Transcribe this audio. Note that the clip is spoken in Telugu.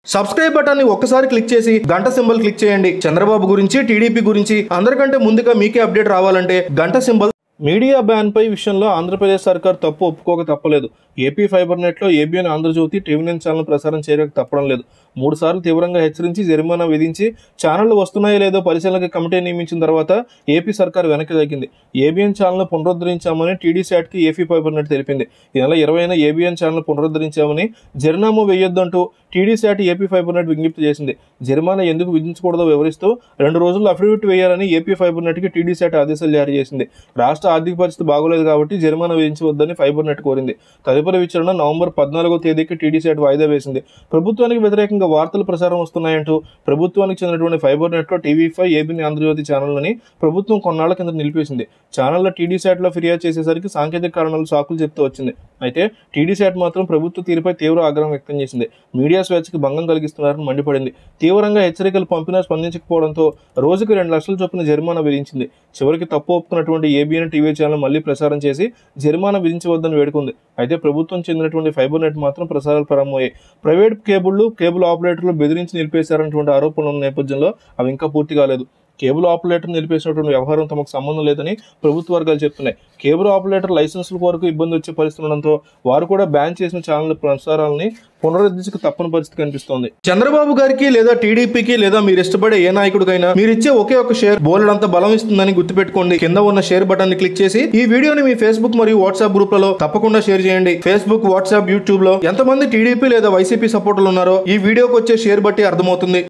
సబ్స్క్రైబ్ బటన్ ని ఒక్కసారి క్లిక్ చేసి గంట సింబల్ క్లిక్ చేయండి చంద్రబాబు గురించి టీడీపీ గురించి అందరికంటే ముందుగా మీకే అప్డేట్ రావాలంటే గంట సింబల్ మీడియా బ్యాన్ పై విషయంలో ఆంధ్రప్రదేశ్ సర్కార్ తప్పు ఒప్పుకోక తప్పలేదు ఏపీ ఫైబర్ నెట్ లో ABN Andhra Jyothi TV nine channel ప్రసారం చేయక తప్పడం లేదు మూడు సార్లు తీవ్రంగా హెచ్చరించి జరిమానా విధించి ఛానళ్లు వస్తున్నాయో లేదో పరిశీలనకి కమిటీ నియమించిన తర్వాత ఏపీ సర్కార్ వెనక్కి తగ్గింది ఏబిఎన్ ఛానల్ పునరుద్ధరించామని టీడీ శాట్ కి ఏపీ ఫైబర్ నెట్ తెలిపింది ఈ నెల ఇరవైన ఏబిఎన్ ఛానల్ పునరుద్ధరించామని జరినామా వేయొద్దంటూ TD SAT AP fibre net విజ్ఞప్తి చేసింది జరిమానా ఎందుకు విధించకూడదో వివరిస్తూ రెండు రోజుల్లో అఫిడవిట్ వేయాలని ఏపీ ఫైబర్ నెట్ కి టీడీ శాట్ ఆదేశాలు జారీ చేసింది రాష్ట్ర ఆర్థిక పరిస్థితి బాగోలేదు కాబట్టి జరిమానా విధించవద్దని ఫైబర్ నెట్ కోరింది తదుపరి విచారణ నవంబర్ పద్నాలుగో తేదీకి టీడీ శాట్ వాయిదా వేసింది ప్రభుత్వానికి వ్యతిరేకంగా వార్తలు ప్రసారం వస్తున్నాయంటూ ప్రభుత్వానికి చెందినటువంటి ఫైబర్ నెట్ లో టీవీ ఫైవ్ ఏబిని ఆంధ్రజ్యోతి ఛానల్ని ప్రభుత్వం కొన్నాళ్ల కింద నిలిపేసింది ఛానల్లో టీడీ శాట్ లో ఫిర్యాదు చేసేసరికి సాంకేతిక కారణాలు సాకులు చెప్తూ వచ్చింది అయితే టీడీ శాట్ మాత్రం ప్రభుత్వ తీరుపై తీవ్ర ఆగ్రహం వ్యక్తం చేసింది మీడియా స్వేచ్ఛకు భంగం కలిగిస్తున్నారని మండిపడింది తీవ్రంగా హెచ్చరికలు పంపినా స్పందించకపోవడంతో రోజుకు రెండు లక్షల చొప్పున జరిమానా విధించింది చివరికి తప్పు ఒప్పుకున్నటువంటి ఏబిఎన్ టీవీ ఛానల్ మళ్ళీ ప్రసారం చేసి జరిమానా విధించవద్దని వేడుకుంది అయితే ప్రభుత్వం చెందినటువంటి ఫైబర్ నెట్ మాత్రం ప్రసారాలు ప్రారంభమయ్యాయి ప్రైవేట్ కేబుళ్లు కేబుల్ ఆపరేటర్లు బెదిరించి నిలిపేశారన్నటువంటి ఆరోపణలు ఉన్న నేపథ్యంలో అవి ఇంకా పూర్తి కాలేదు కేబుల్ ఆపరేటర్ నిలిపేసినటువంటి వ్యవహారం తమకు సంబంధం లేదని ప్రభుత్వ వర్గాలు చెప్తున్నాయి కేబుల్ ఆపరేటర్ లైసెన్సుల కొరకు ఇబ్బంది వచ్చే పరిస్థితి ఉండడంతో వారు కూడా బ్యాన్ చేసిన ఛానల్ ప్రసారాలని పునరుద్ధరించక తప్పని పరిస్థితి కనిపిస్తోంది చంద్రబాబు గారికి లేదా టీడీపీకి లేదా మీరు ఇష్టపడే ఏ నాయకుడికైనా మీరు ఇచ్చే ఒకే ఒక షేర్ బోలెడంత బలం ఇస్తుందని గుర్తుపెట్టుకోండి కింద ఉన్న షేర్ బటన్ ని క్లిక్ చేసి ఈ వీడియోని మీ ఫేస్బుక్ మరియు వాట్సాప్ గ్రూప్లలో తప్పకుండా షేర్ చేయండి ఫేస్బుక్ వాట్సాప్ యూట్యూబ్ లో ఎంతమంది టీడీపీ లేదా వైసీపీ సపోర్టర్లు ఉన్నారో ఈ వీడియోకి వచ్చే షేర్ బట్టి అర్థమవుతుంది